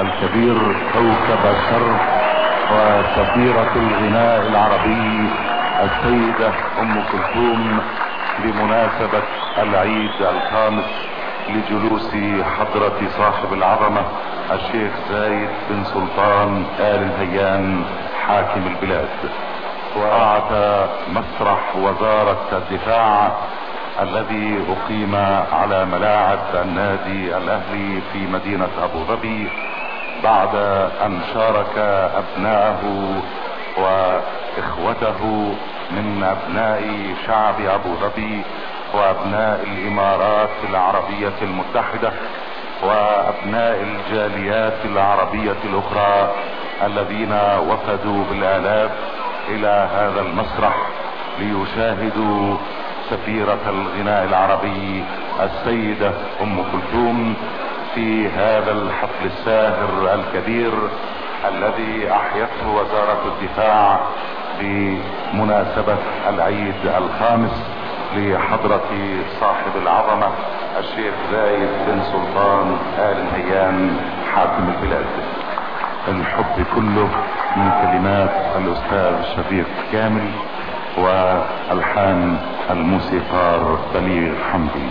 الكبير كوكب الشرق وسفيرة الغناء العربي السيدة ام كلثوم بمناسبة العيد الخامس لجلوس حضرة صاحب العظمة الشيخ زايد بن سلطان آل الهيان حاكم البلاد وأعطى مسرح وزارة الدفاع الذي اقيم على ملاعب النادي الاهلي في مدينة ابو ظبي بعد ان شارك ابناءه واخوته من ابناء شعب ابو ظبي وابناء الامارات العربية المتحدة وابناء الجاليات العربية الاخرى الذين وفدوا بالالاف الى هذا المسرح ليشاهدوا سفيرة الغناء العربي السيدة ام كلثوم في هذا الحفل الساهر الكبير الذي احيته وزارة الدفاع بمناسبة العيد الخامس لحضرة صاحب العظمة الشيخ زايد بن سلطان آل الهيان حاكم البلاد الحب كله من كلمات الاستاذ شفيق كامل والحان الموسيقار بليغ حمدي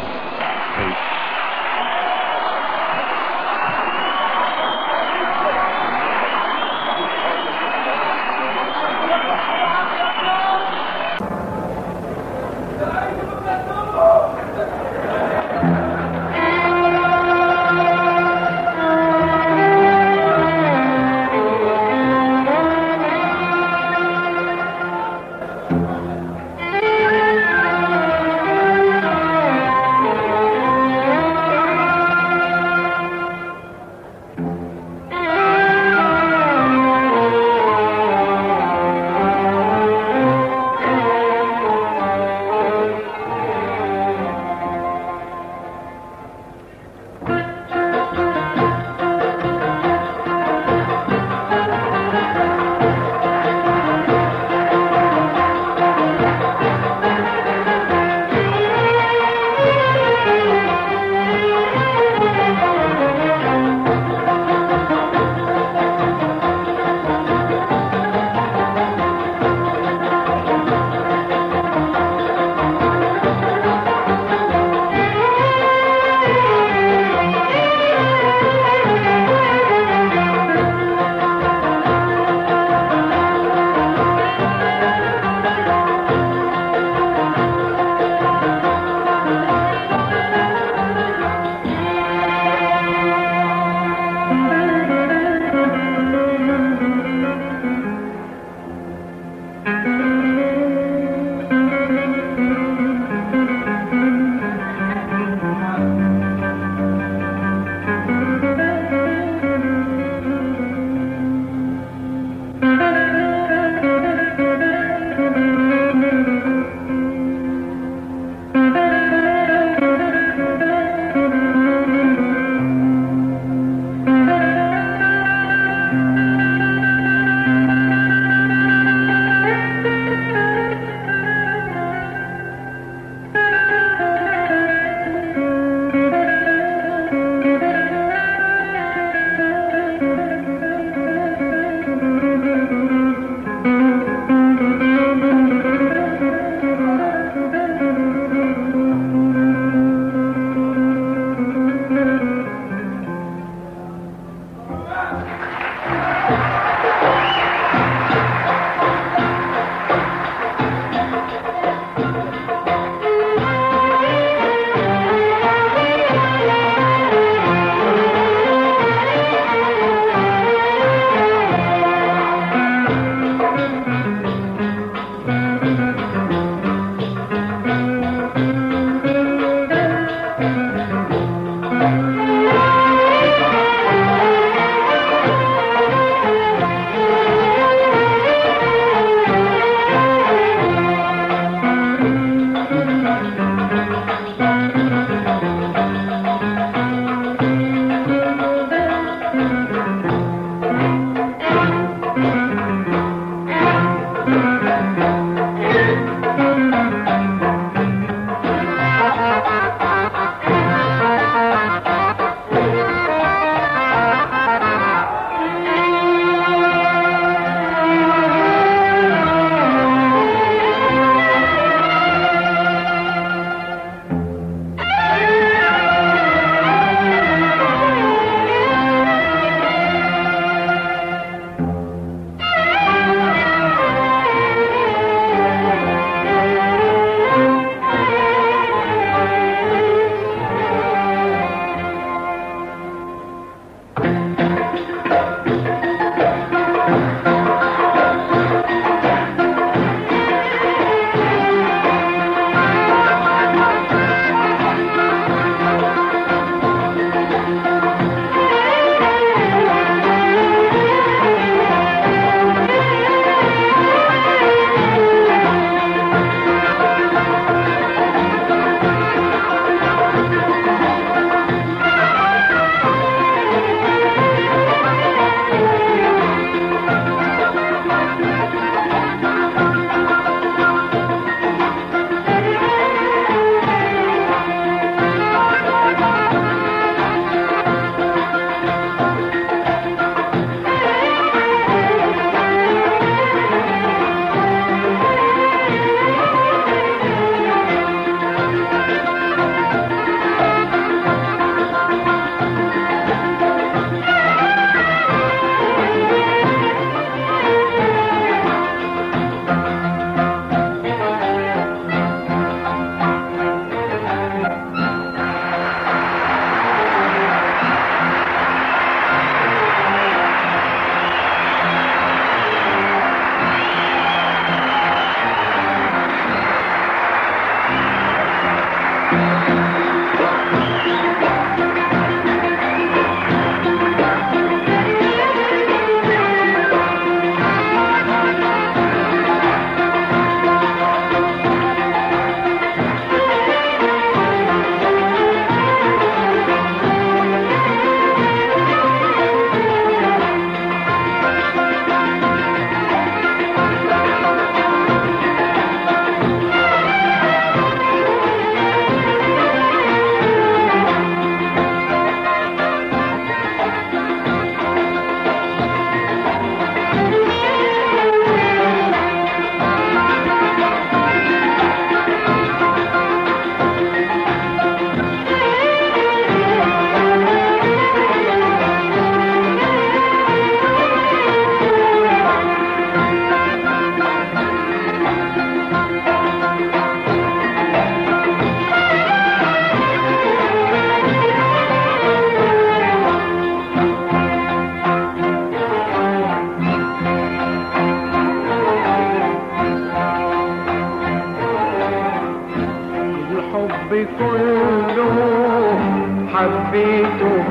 كله حبيته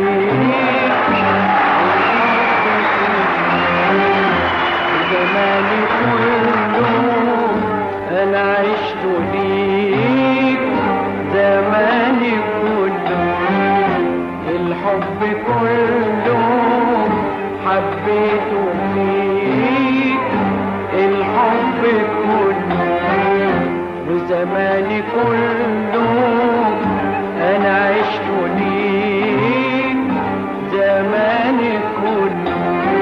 فيك زماني كله انا عشت ليك زماني كله الحب كله حبيته فيك الحب كله وزماني كله انا عشت ليك زماني كله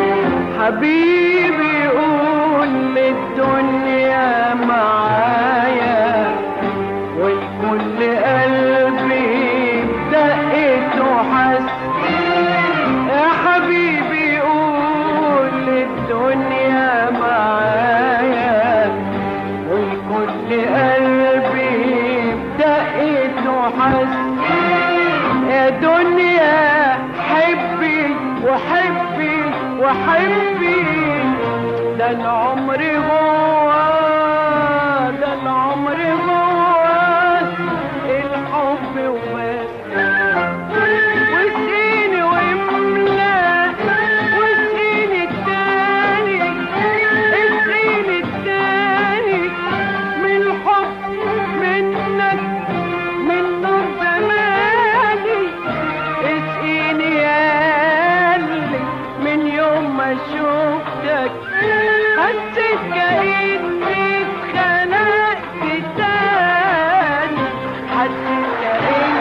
حبيبي قول للدنيا معايا والكل قلبي دقت وحس يا حبيبي قول للدنيا معايا والكل قلبي دقت وحس يا دنيا حبي وحبي وحبي ده العمر جوا ده العمر جوا الحب وبس واسقيني واملا واسقيني التاني اسقيني التاني من الحب منك من نور زماني اسقيني ياللي من يوم ما شفتك حسيت كأني اتخنقت تاني حسيت كأني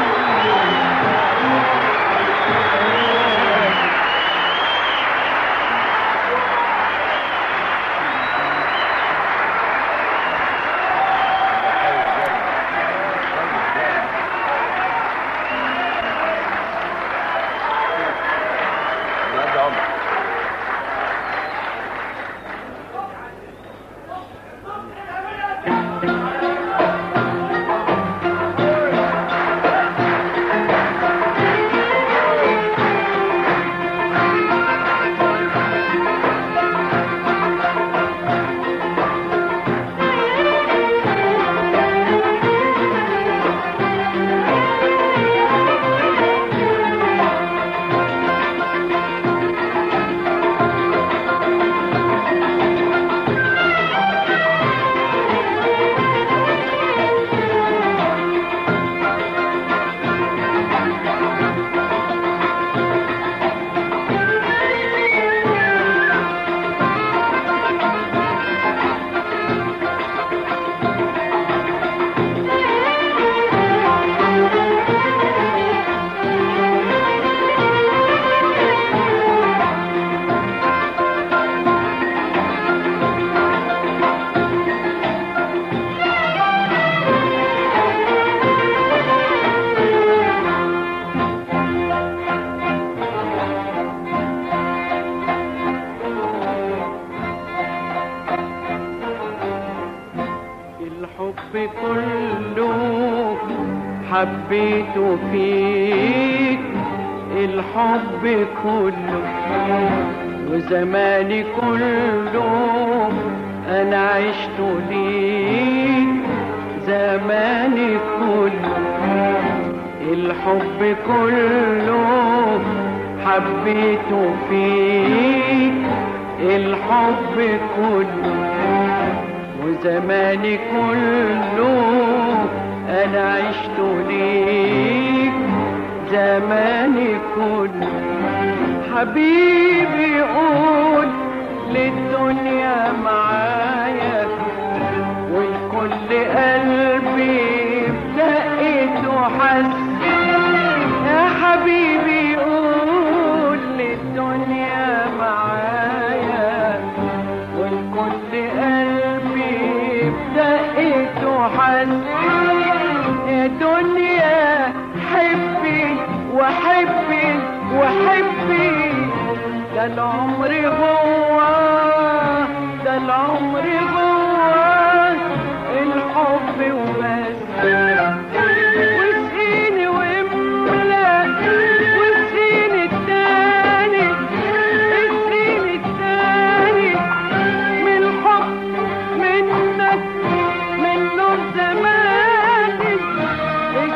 الحب كله حبيته فيك الحب كله وزماني كله انا عشت ليك زماني كله الحب كله حبيته فيك الحب كله وزماني كله انا عشت ليك زماني كله حبيبي قول للدنيا معايا والكل قلبي بدقت وحس يا حبيبي قول للدنيا معايا والكل قلبي بدقت وحس يا دنيا حبي وحبي وحبي ده العمر جوا ده العمر جوا الحب وبس واسقيني واملا واسقيني التاني اسقيني التاني من الحب منك من نور زماني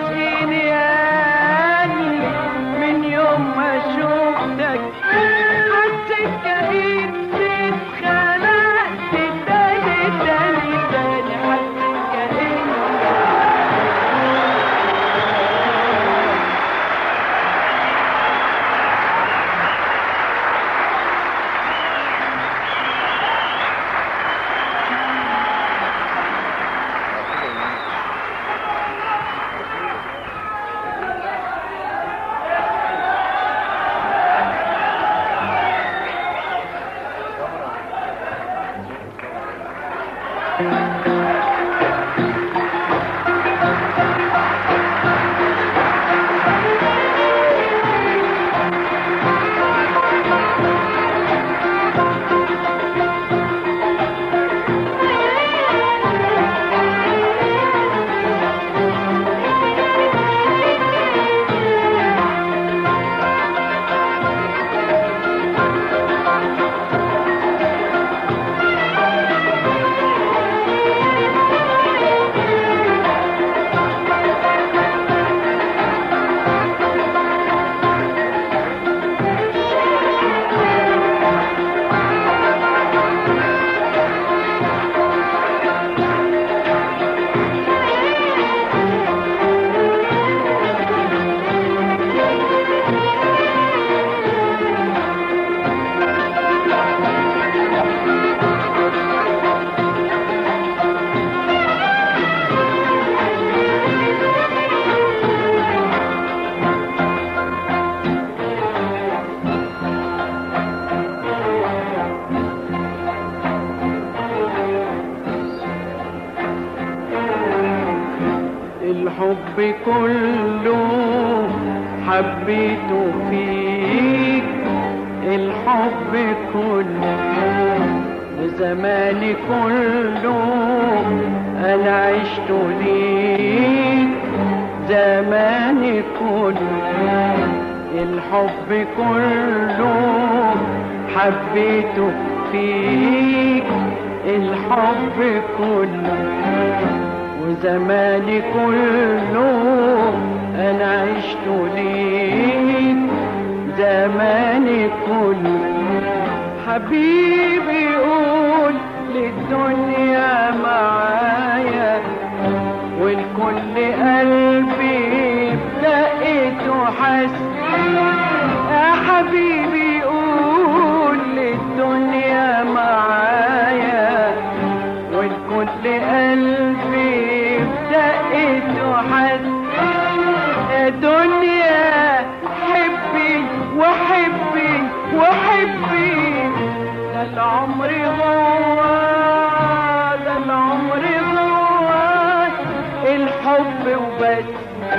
الحب كله حبيته فيك الحب كله وزماني كله انا عشت ليك زماني كله الحب كله حبيته فيك الحب كله وزماني كله انا عشت ليك زماني كله حبيبي قول للدنيا معايا والكل قلبي بدقته حس يا حبيبي قول للدنيا معايا والكل قلبي بدقته حس يا دنيا حبي وحبي وحبي ده العمر هو ده العمر هو الحب وبس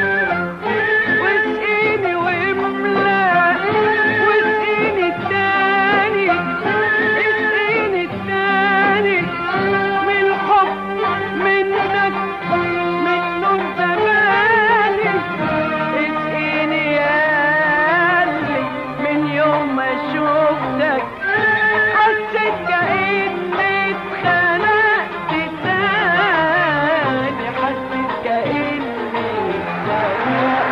واسقيني واملا واسقيني التاني اسقيني التاني من الحب منك من نور زماني اسقيني يا قلبي من يوم ما شفتك حسيت كأني اتخنقت تاني حسيت كأني اتخنقت تاني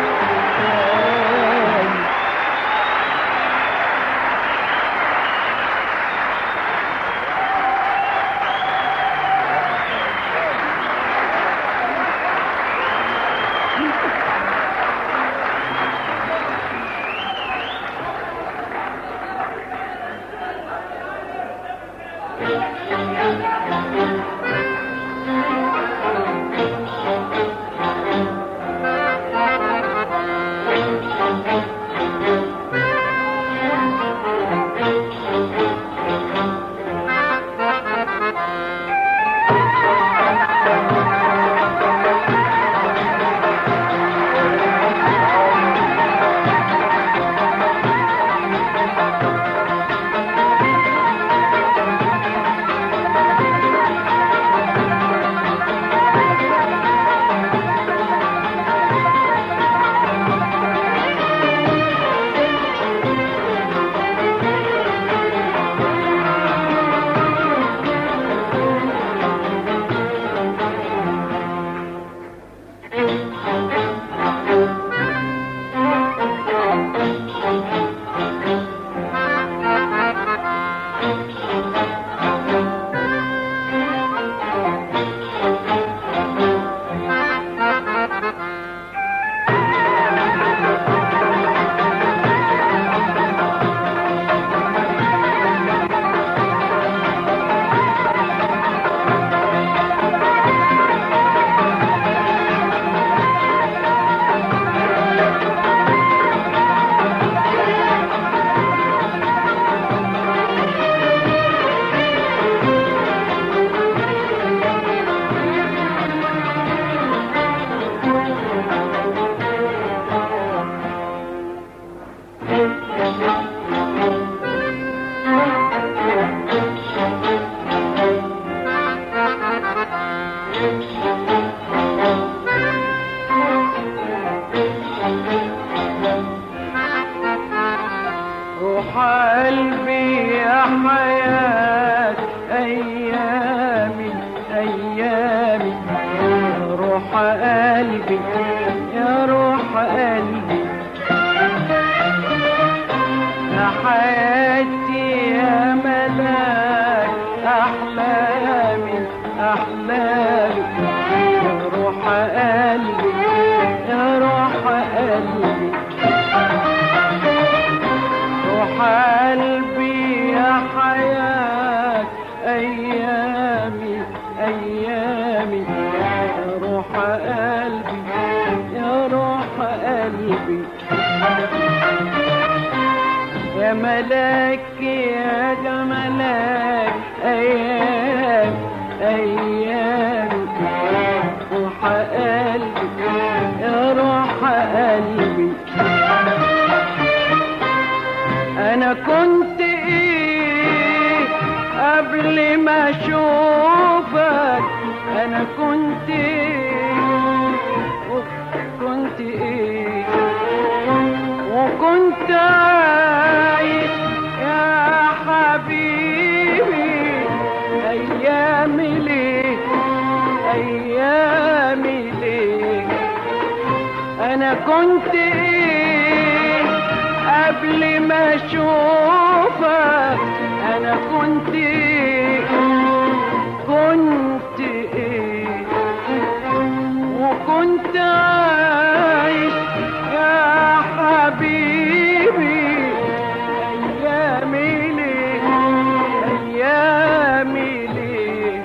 روح قلبي يا حياة أيامي أيامي يا روح قلبي يا روح قلبي يا حياتي يا ملاك أحلامي أحلامي يا روح قلبي يا روح قلبي روح قلبي يا حياة أيامي أيامي يا روح قلبي يا روح قلبي يا ملاك يا جمالك أيام أيام روح قلبي انا كنت ايه قبل ما اشوفك انا كنت ايه كنت ايه وكنت عايش يا حبيبي ايامي ليه ايامي ليه انا كنت ايه قبل ما اشوفك انا كنت ايه كنت ايه وكنت عايش يا حبيبي ايامي ليه ايامي ليه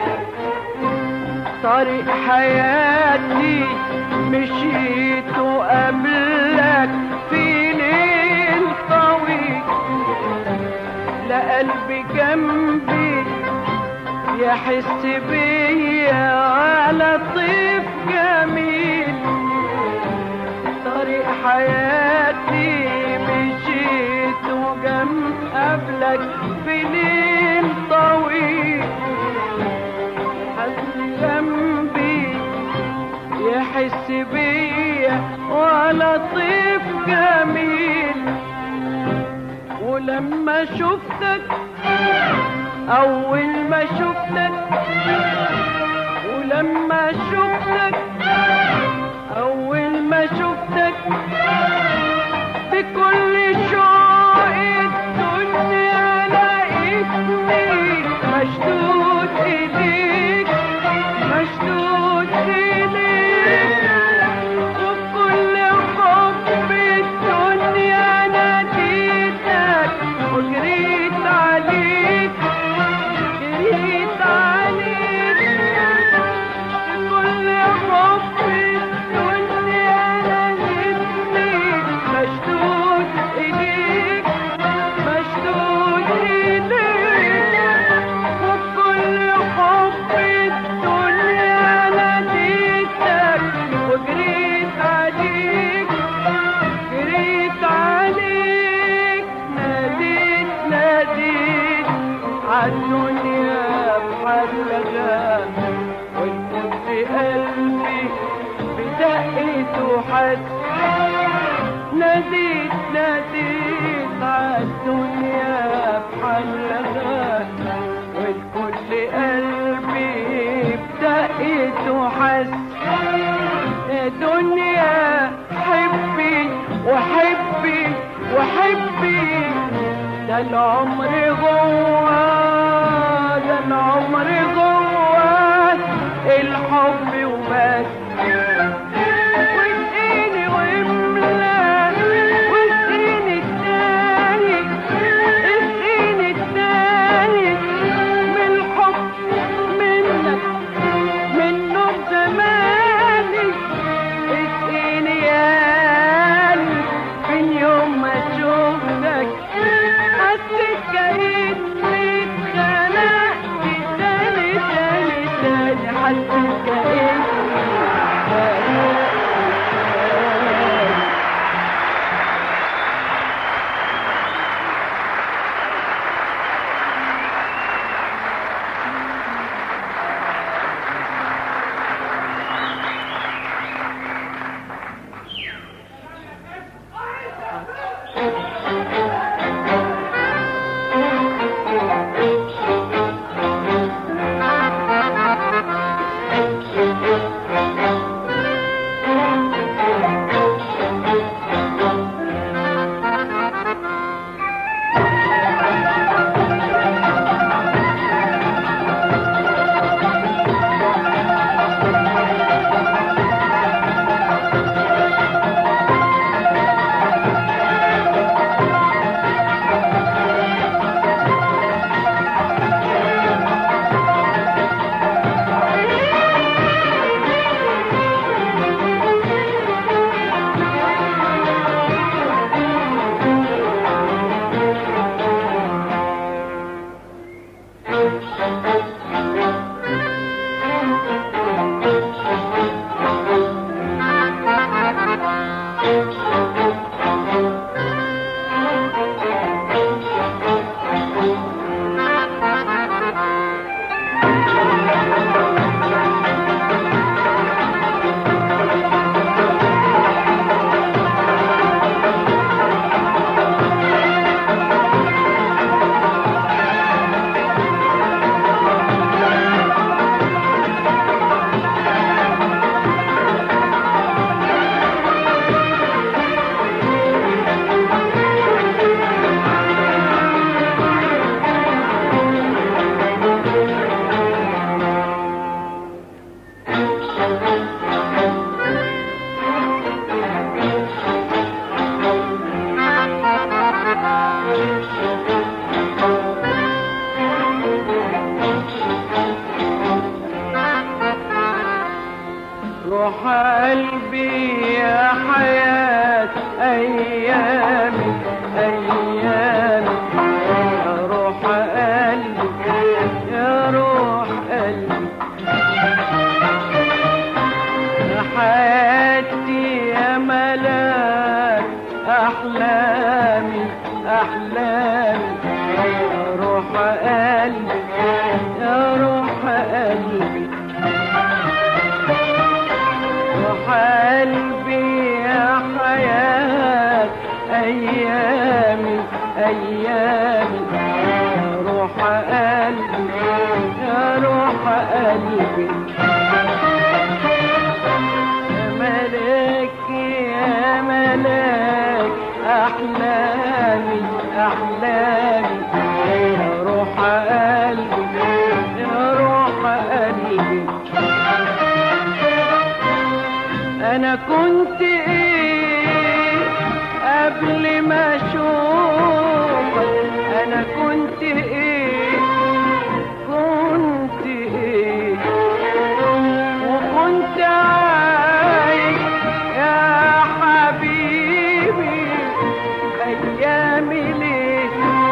طريق حياتي مشيت وقبلك في ليل طويل لا قلبي جنبي يحس بيا على طيف جميل طريق حياتي مشيت وجنب قبلك في ليل طويل حد جنبي يحس بيا ولا طيف جميل ولما شفتك اول ما شفتك ولما شفتك اول ما شفتك بكل شوق الدنيا لقيتني مشدود اليك مشدود اليك وبكل حب الدنيا ناديتك وجريت عليك جريت عليك بكل حب الدنيا ناديتني مشدود إليك مشدود إليك وبكل حب الدنيا ناديتك وجريت عليك جريت عليك ناديت ناديت عالدنيا بحلقها والكنت قلبي بدقته حد ناديت ناديت عالدنيا بحلقها والكل قلبي بدقته حس يا دنيا حبي وحبي وحبي ده العمر جواه ده العمر جواه الحب وبس واسقيني واملا واسقيني التاني اسقيني التاني من الحب منك منه زماني اسقيني يا قلبي من يوم ما شفتك حسيت كأني اتخنقت تاني تاني تاني حسيت كأني قلبي يا روح قلبي روح قلبي يا حياة أيامي أيامي يا روح قلبي يا روح قلبي يا ملاك يا ملاك أحلامي أحلامي يا روح قلبي يا روح قلبي أنا كنت إيه قبل ما أشوفك أنا كنت إيه كنت إيه وكنت عايش يا حبيبي أيامي ليه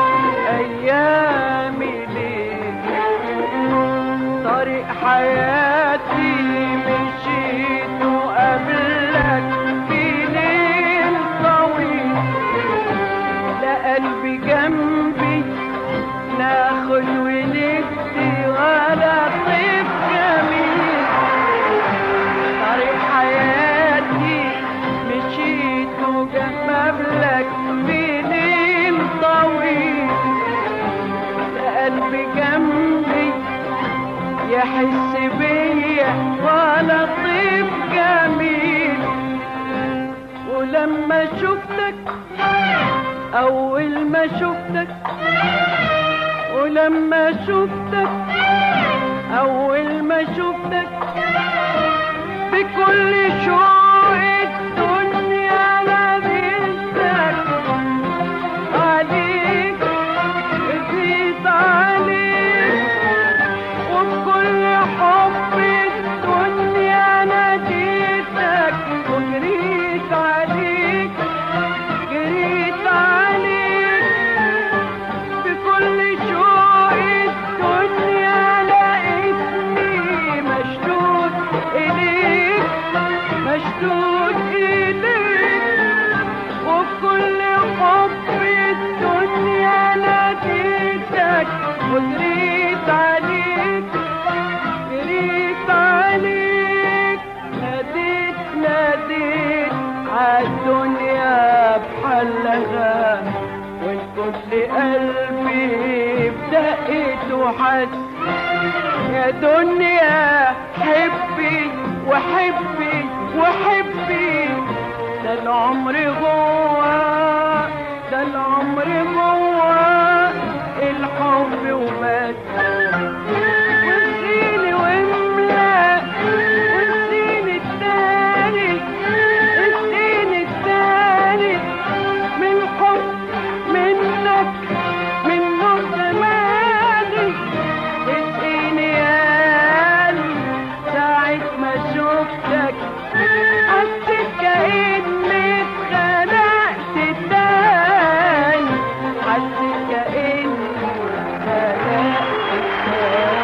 أيامي ليه طريق حياتي مشيت وقبلك في ليل طويل لا قلبي جنبي ناخد وندي ولا طيف جميل طريق حياتي مشيت وجنبلك في ليل طويل لا قلبي جنبي يحس بيا ولا طيب جميل ولما شفتك اول ما شفتك ولما شفتك اول ما شفتك بكل شوق الدنيا ناديتك عليك جيت عليك وبكل حب الدنيا ناديتك وجريت عليك جريت عليك بكل شوق الدنيا لقيتني مشدود إليك مشدود إليك وبكل حب الدنيا ناديتك وجريت عليك جريت عليك ناديت ناديت عالدنيا بحلها والكل قلبي بدقت وحس يا دنيا حبي وحبي وحبي ده العمر جوا ده العمر جوا الحب وبس واديني واملا واديني التاني اديني التاني من حب منك من نور زماني اديني يا قلبي ساعة ما شفتك حسيت كأني اتخلقت تاني حسيت كأني اتخلقت تاني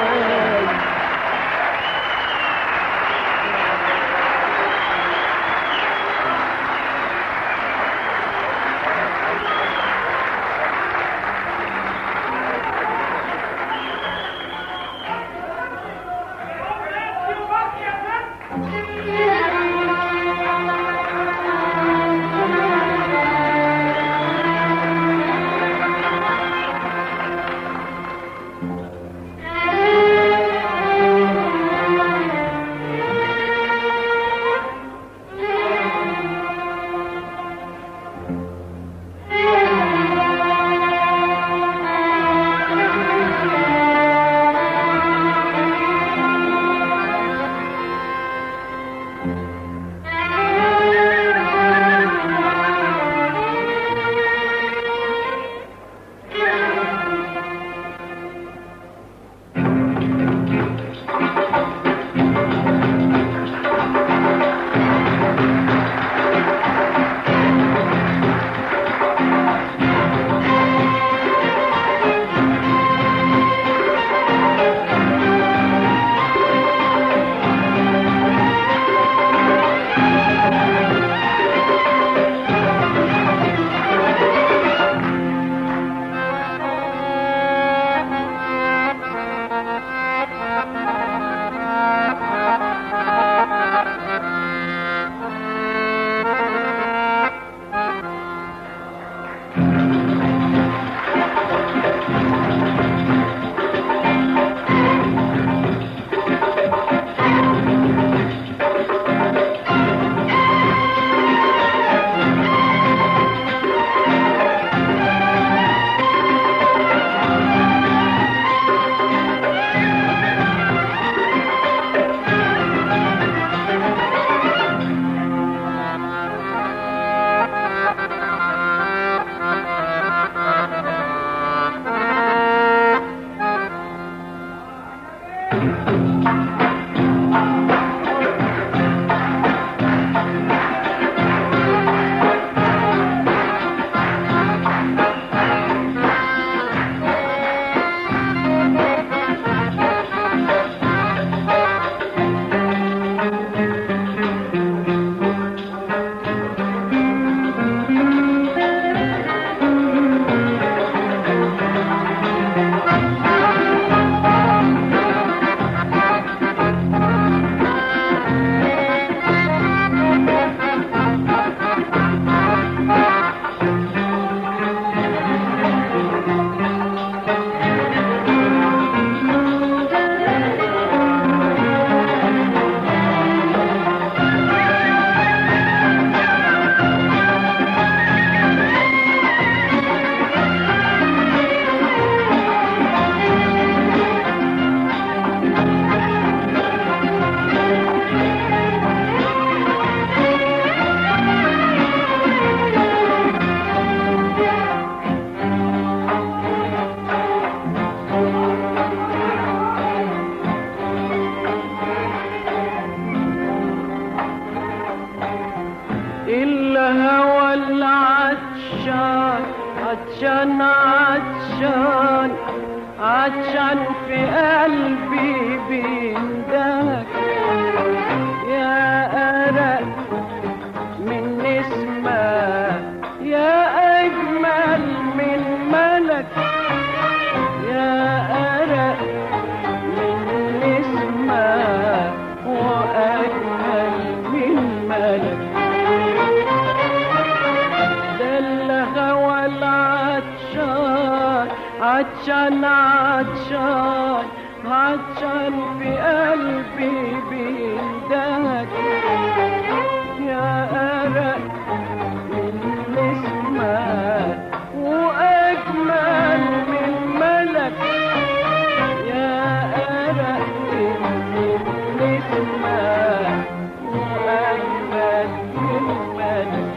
عطشان في قلبي بيندهك يا أرق من نسمة يا أجمل من ملك يا أرق من نسمة وأجمل من ملك ده الهوى العطشان عطشان عطشان عطشان في قلبي بيندهك يا أرق من نسمة وأجمل من ملك يا أرق من نسمة وأجمل من ملك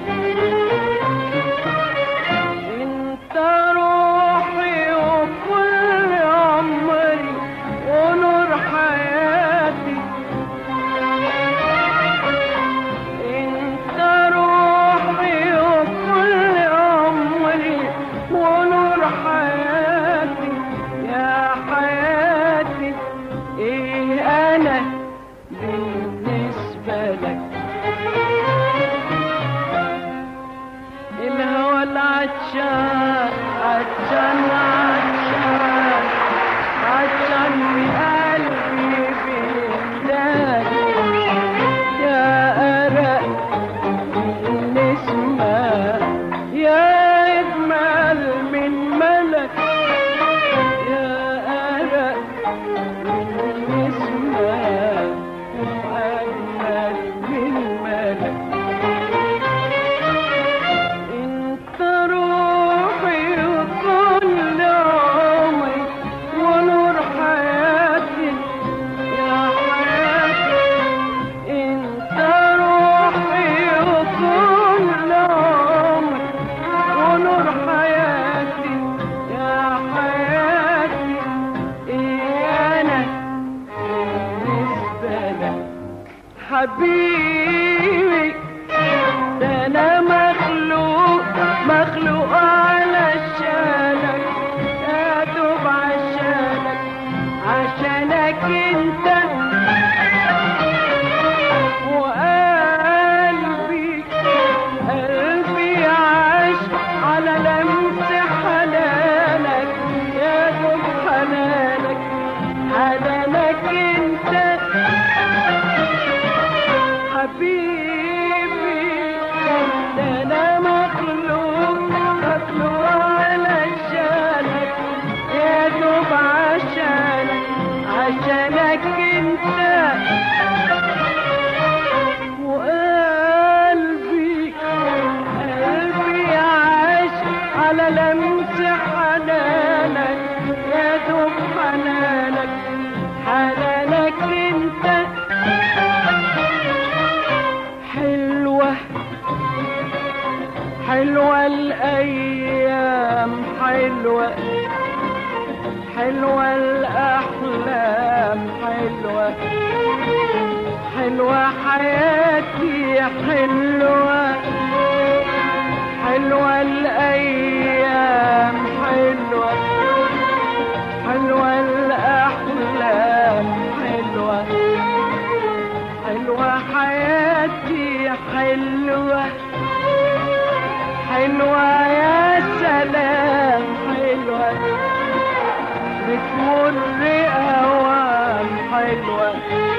انت روحي وكل عمري ونور حياتي انت روحي وكل عمري ونور حياتي يا حياتي ايه انا بالنسبة لك الهوى العطشان عطشان عطشان عطشان في قلبي بينداك يا أرق من نسمة يا أجمل من ملك يا أرق من نسمة وأجمل من ملك انت روحي وكل عمري ونور حياتي يا حياتي انت روحي وكل عمري ونور حياتي يا حياتي ايه انا بالنسبة لك حبيبي ده انا مخلوق مخلوق علشانك يا دوب عشانك عشانك انت وقلبي قلبي عاش على لمس حنانك يا دوب حنانك حنانك انت حبيبي ده انا مخلوق مخلوق علشانك يا دوب عشانك عشانك انت وقلبي قلبي عاش على لمس حنانك يا دوب حنانك حنانك انت حلوة حلوة الأيام حلوة حلوة الأحلام حلوة حلوة حياتي حلوة حلوة الأيام حلوة حلوة الأحلام حلوة حلوة حياتي حلوة حلوة يا سلام حلوة بتمر أوام حلوة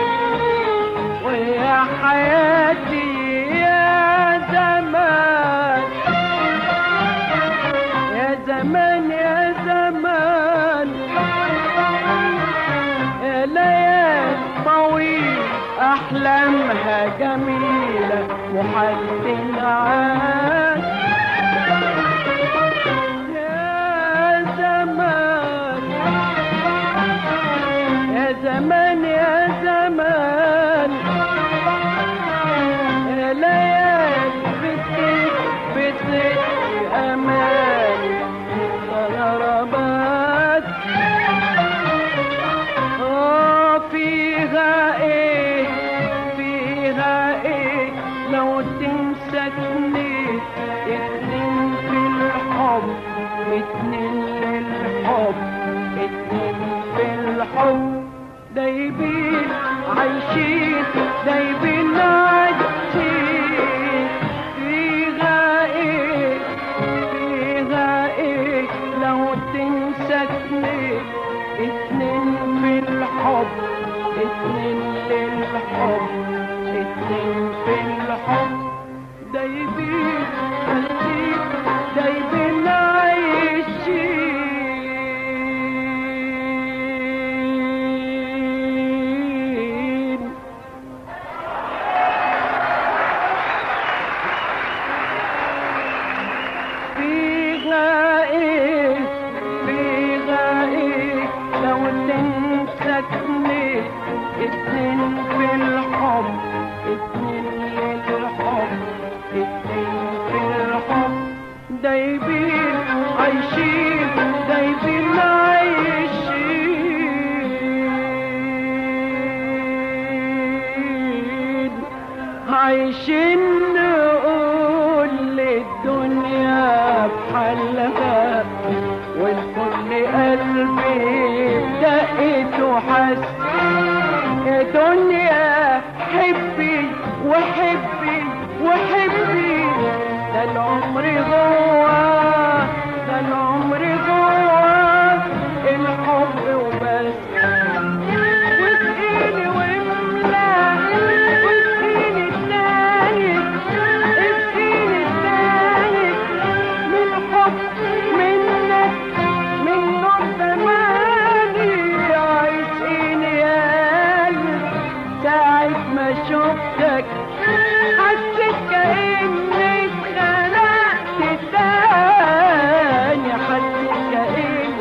ويا حياتي يا زمان يا زمان يا زمان يا ليال طويل أحلامها جميلة محل عاد يا زمان يا زمان يا زمان يا ليال بتك بتك أمان ضربات آه فيها ايه فيها ايه لو تمسكني الحب دايبين عايشين دايبين عايشين فيها ايه فيها ايه لو تنسكني اتنين في الحب اتنين للحب اتنين في الحب دايبين عايشين دايبين عايشين فيها ايه فيها ايه لو تمسكني اتنين في الحب اتنين للحب اتنين في الحب دايبين عايشين دايبين عايشين عايشين نقول للدنيا بحالها والكل قلبي دقت وحس يا دنيا حبي وحبي وحبي ده العمر جوا ده العمر جوا الحب وبس واسقيني واملى واسقيني التاني اسقيني التاني من حب منك من نور زماني عايشيني يا قلبي ساعة ما شفتك حسيت كأني اتخلقت تاني حسيت كأني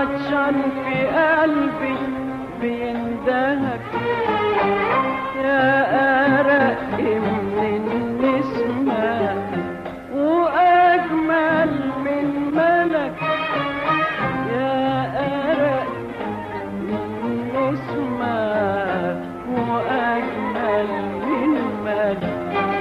عطشان في قلبي بيندهك يا أرق من النسمة وأجمل من ملك يا أرق من النسمة وأجمل من ملك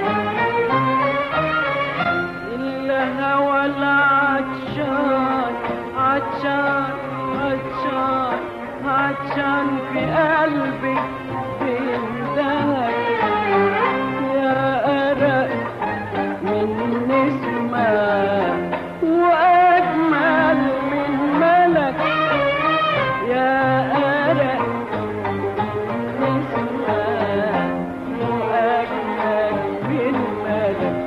الهوى العطشان عطشان عطشان عطشان في قلبي بيندهك يا أرق من نسمة وأجمل من ملك يا أرق نسمة وأجمل من ملك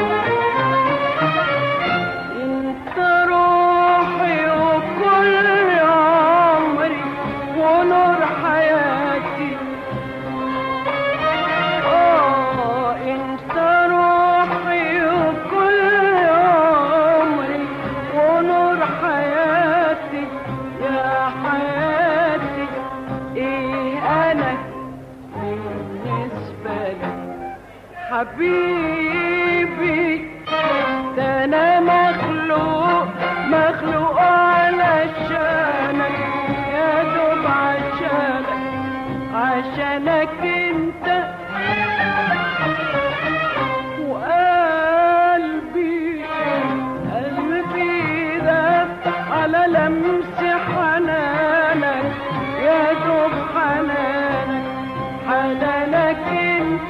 انت روحي وكل عمري ونور حياتي اه انت روحي وكل عمري ونور حياتي يا حياتي ايه انا بالنسبة لك حبيبي ده انا مخلوق مخلوق علشانك يا دوب عشانك عشانك انت وقلبي قلبي ده على لمس حنانك يا دوب حنانك حنانك انت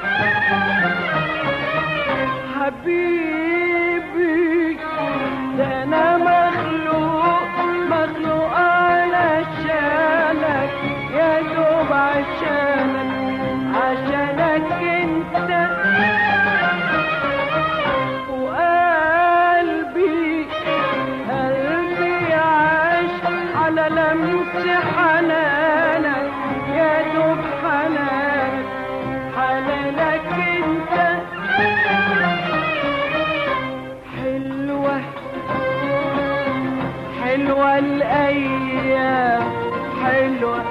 حبيبي ده انا مخلوق مخلوق علشانك يا دوب عشانك عشانك انت وقلبي قلبي عاش على لمس حنانك يا دوب حنانك حنانك انت حلوة حلوة الأيام حلوة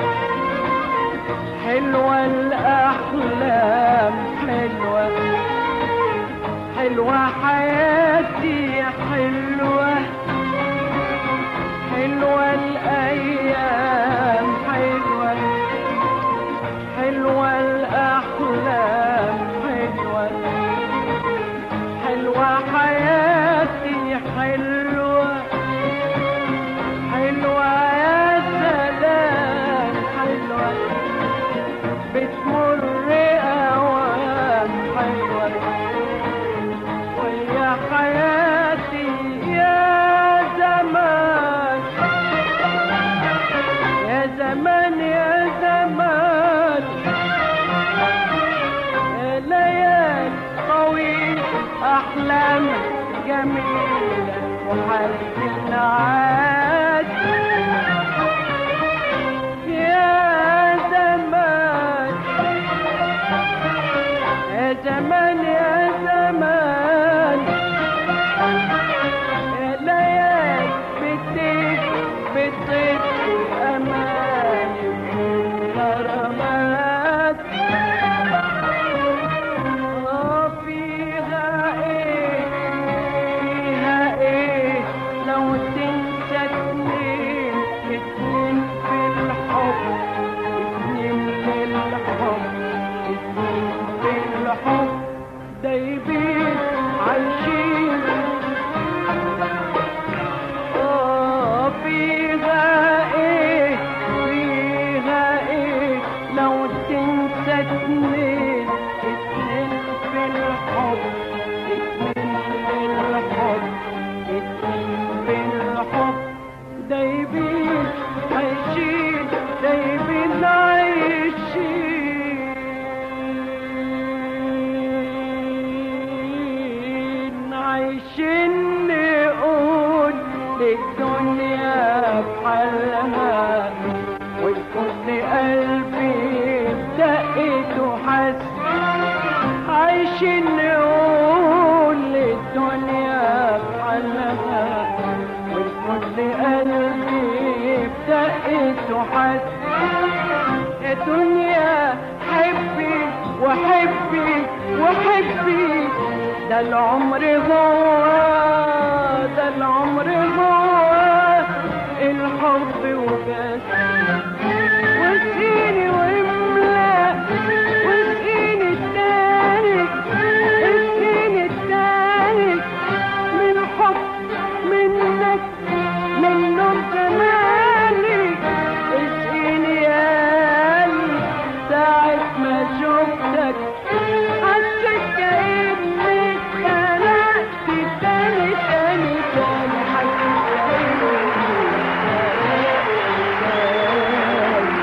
حلوة الأحلام حلوة حلوة حياتي حلوة حلوة الأيام حلوة حلوة الأحلام حلوة حلوة حياتي حلوة حلوة يا سلام حلوة بتمر أوام حلوة ويا حياتي يا زمان يا زمان يا زمان يا ليالي طويل أحلام جميلة وحالتنا عاد يا زمان يا زمان يا زمان يا ليالي بتطير بتطير أماني غرامات آه فيها ايه فيها ايه لو تنسى اتنين اتنين في الحب اتنين في الحب اتنين في الحب دايبين عايشين آه فيها ايه فيها ايه لو تنسى اتنين اتنين في الحب اتنين في الحب اتنين في الحب دايبين عايشين دايبين عايشين عايشين نقول للدنيا بحالها والكل قلبي دقت وحس عايشين نقول للدنيا بحالها والكل قلبي تحس يا دنيا حبي وحبي وحبي ده العمر هو ده العمر هو الحب وبس واسقيني واملا واسقيني التاني اسقيني التاني من حب منك من نور زماني اسقيني يا قلبي ساعة ما شفتك حسيت كأني اتخنقت تاني تاني تاني حسيت كأني اتخنقت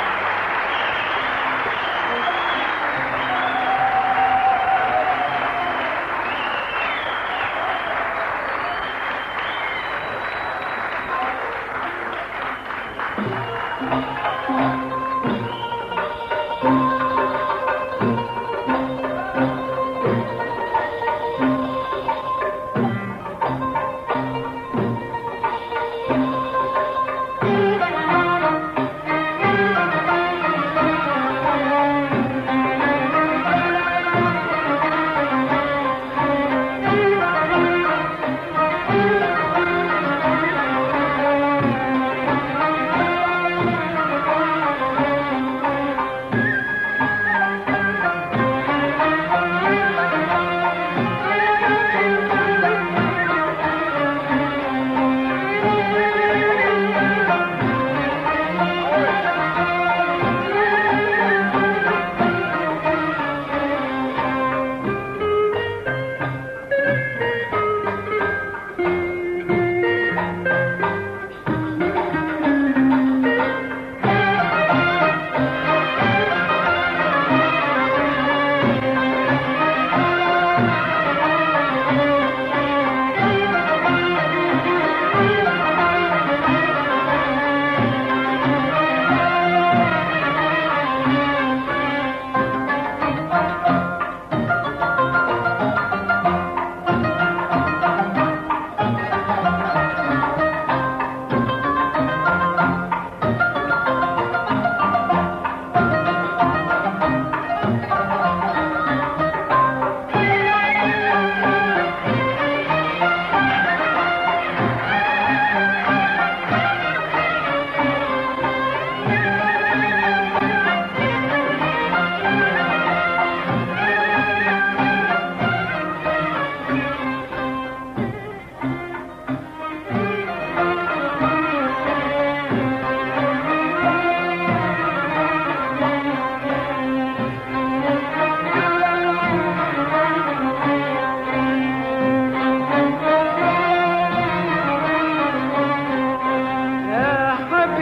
يا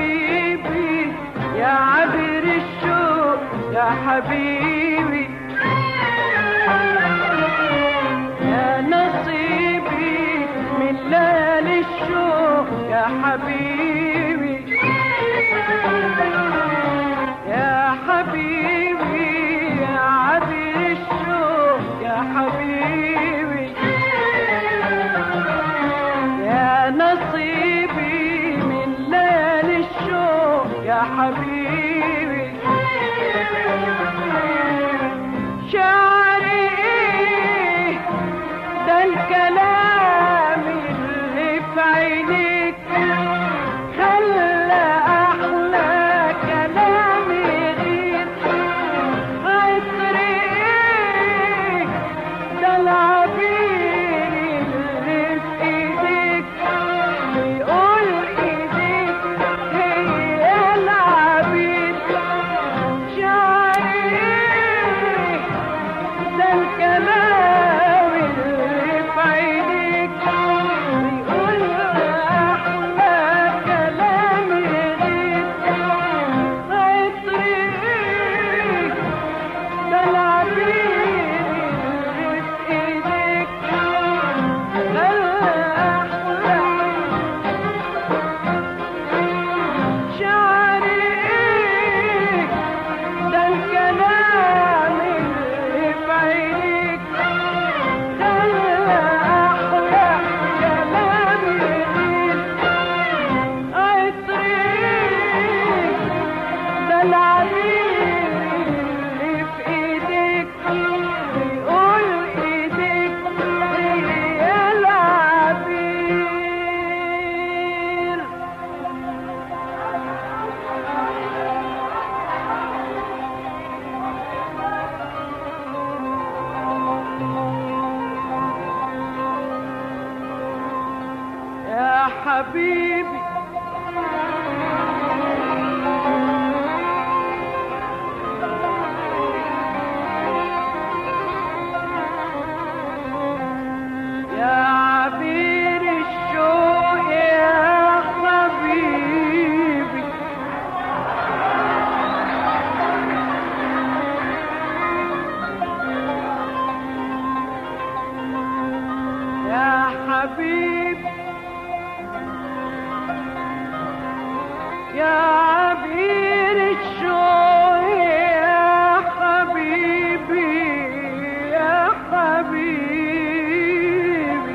حبيبي يا عبر الشوق يا حبيبي يا نصيبي من ليالي الشوق يا حبيبي يا حبيبي يا عبر الشوق يا حبيبي يا نصيبي من ليالي الشوق يا حبيبي شعري ايه ده الكلام اللي في عينيك خلى احلى كلام يغير عطري ايه ده العبير اللي في ايديك بيقول ايديك هي العبير يا عبير الشوق يا حبيبي يا حبيبي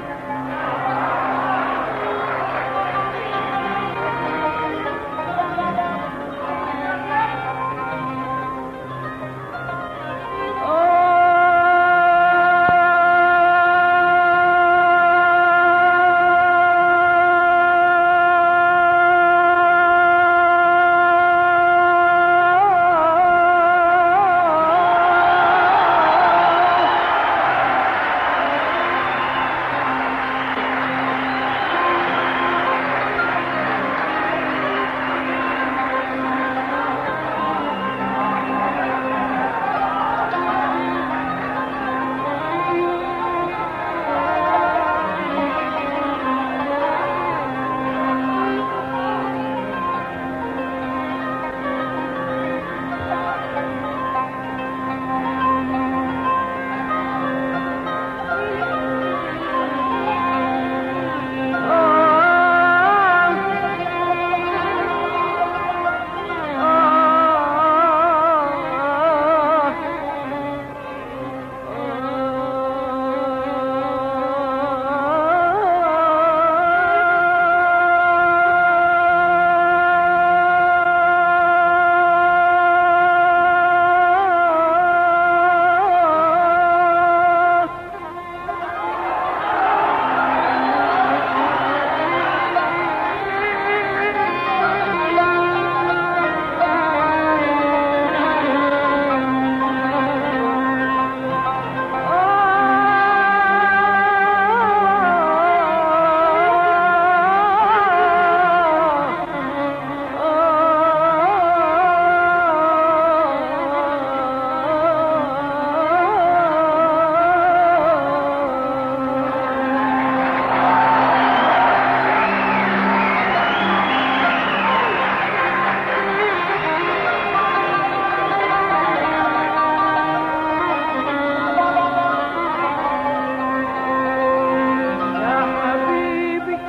يا حبيبي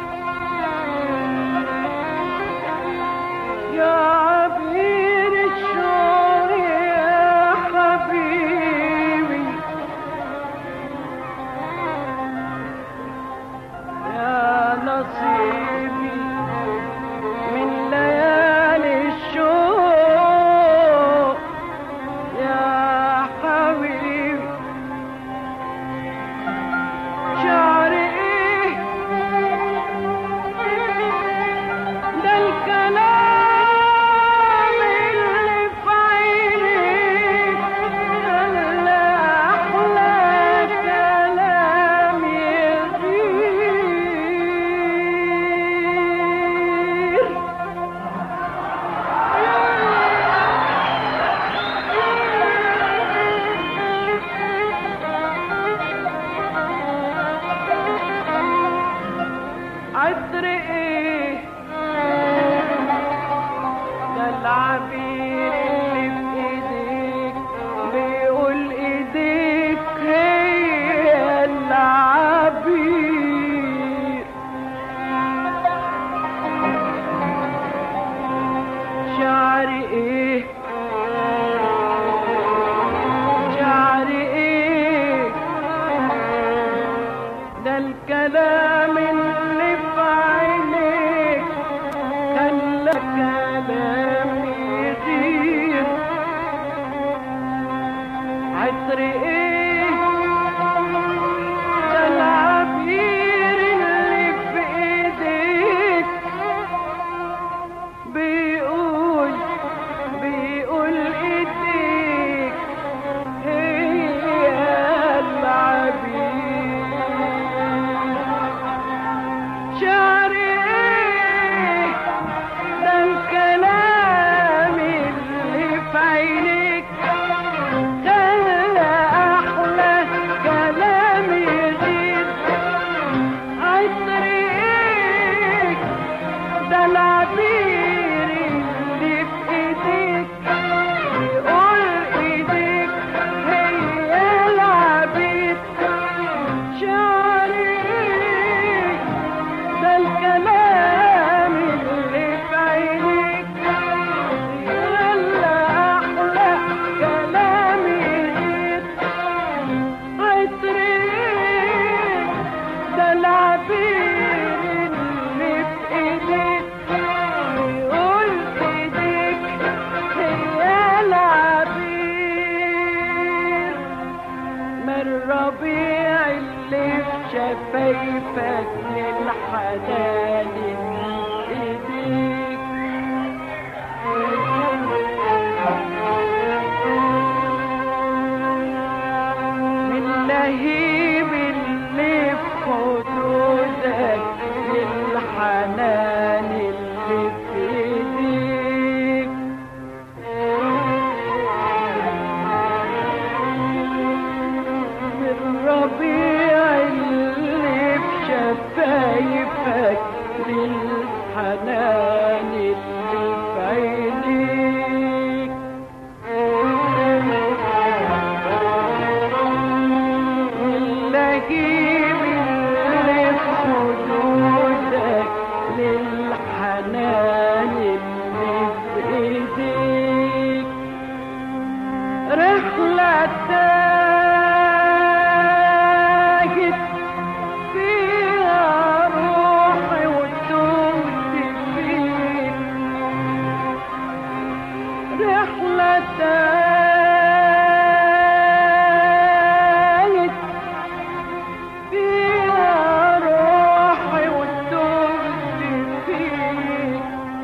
يا عبير الشوق يا حبيبي يا نصيبي من ليالي الشوق يا حبيبي شعري ايه ده الكلام اللي في عينيك خلى احلى كلام يغير عطر ايه ده العبير اللي في ايديك بيقول ايديك هي العبير شعري ايه شعري ايه ده الكلام اللي في عينيك خلى كلامي يغير عطر ايه ده العبير اللي في ايديك بيقول بيقول الزمان اللي في ايديك رحلة تاجت فيها روحي وتوت فيك رحلة تاجت فيها روحي وتوت فيك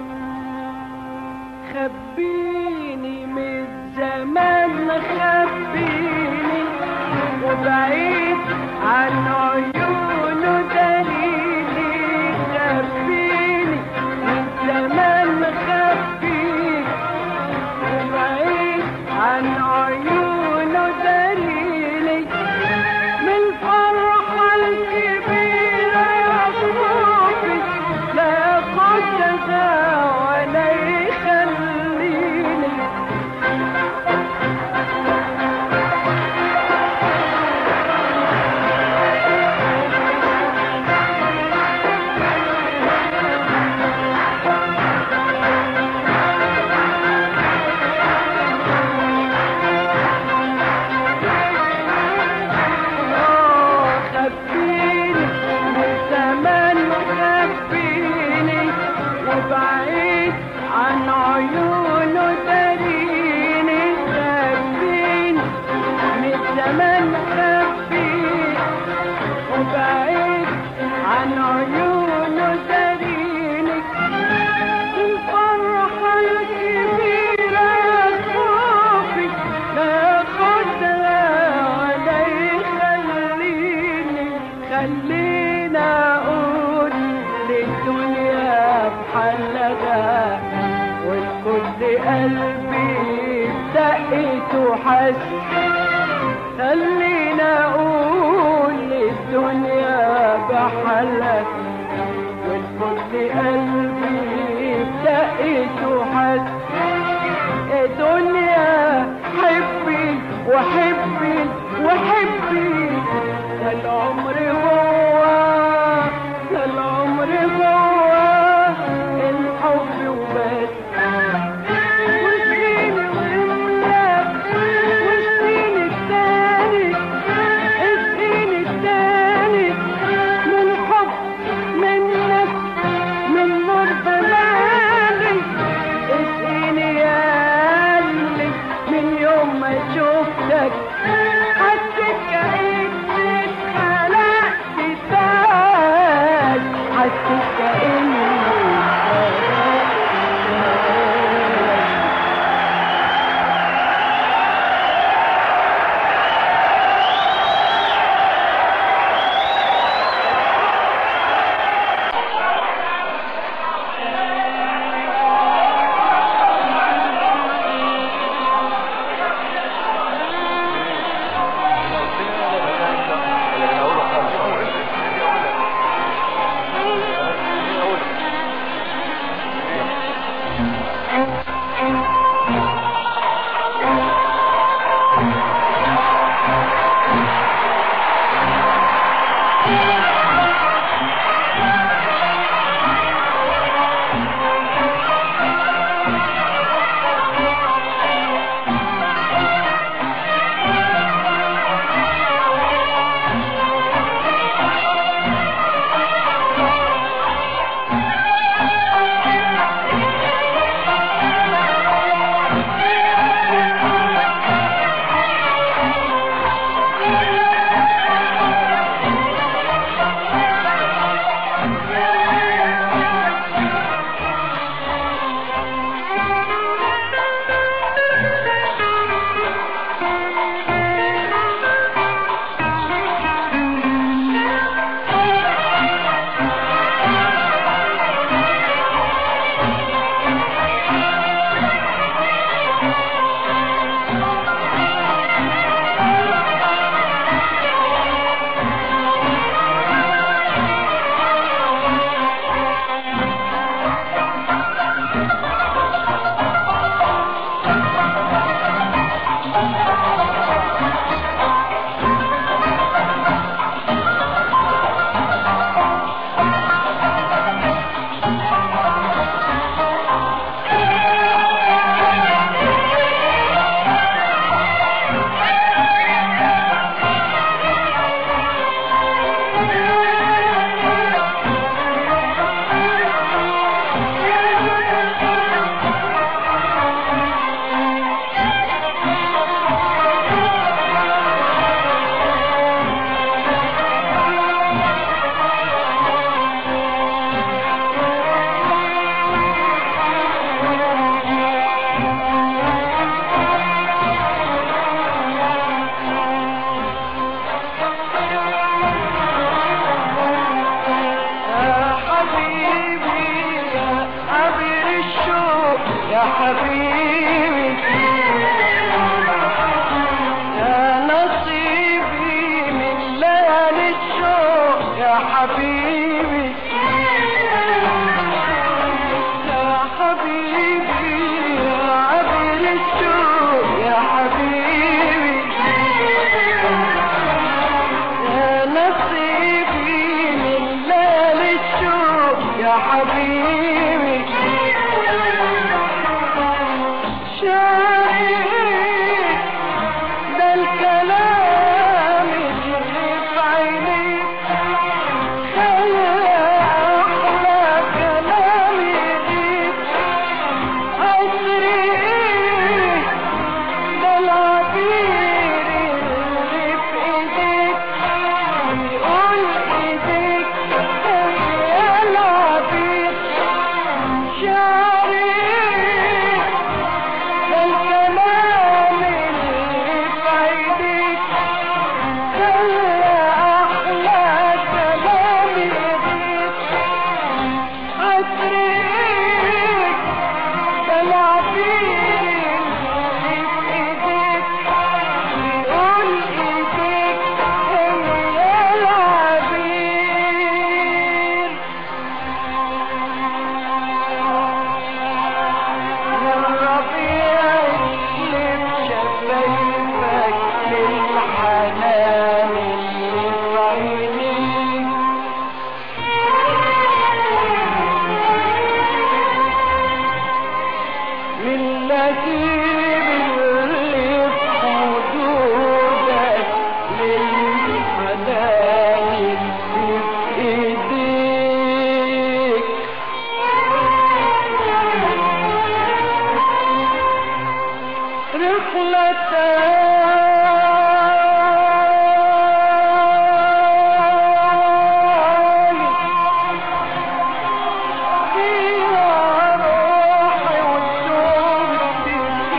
خبيني من زمان خبيني وبعيد عن عيونه دليلي خبيني من زمان خبيني وبعيد عن عيونه دليلي من الفرحة الكبيرة يا صوفي لا ياخدها ولا يخليني خبيني من زمان خبيني وبعيد عن عيونه داريني خبيني من زمان خبيني وبعيد عن عيونه داريني الفرحة الكبيرة يا صوفي لا ياخدها ولا يخليني خلينا أقول للدنيا بحلها والكل قلبي دقت وحس خلينا أقول للدنيا بحلها والكل قلبي دقت وحس دنيا حبي وحبي وحبي ده العمر جوا ده العمر جوا الحب وبس وسنين واملاك والسنين التاني السنين التاني من حب منك من نور بلادي اسقيني يا قلبي من يوم ما شفتك يا حبيبي يا نصيبي من ليالي الشوق يا حبيبي يا حبيبي يا عبر الشوق يا حبيبي يا نصيبي من ليالي الشوق يا حبيبي شايف ده الكلام اللي في عينيك خلى أحلى كلام يجيك عمري ده العبير اللي في ايديك يقول ايديك يا العبير شعري ده الكلام اللي في ايديك خلى احلى كلام يجيك عطريك ده العبير اللي في ايديك يقول ايديك هي العبير يا الربيع اللي بشفايفك للحنان اللي في عينيك من لهيب اللي في خدودك للحنان اللي في ايديك رحلة فيها روحي والشوق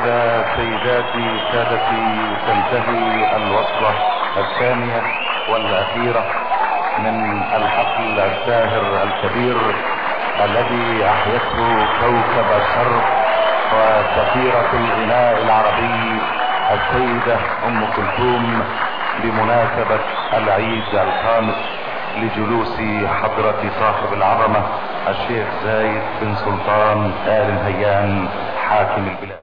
وبكذا سيداتي سادتي تنتهي الوصلة الثانية والأخيرة من الحفل الساهر الكبير الذي أحيته كوكب الشرق وسفيرة الغناء العربي السيدة أم كلثوم بمناسبة العيد الخامس لجلوس حضرة صاحب العظمة الشيخ زايد بن سلطان آل نهيان حاكم البلاد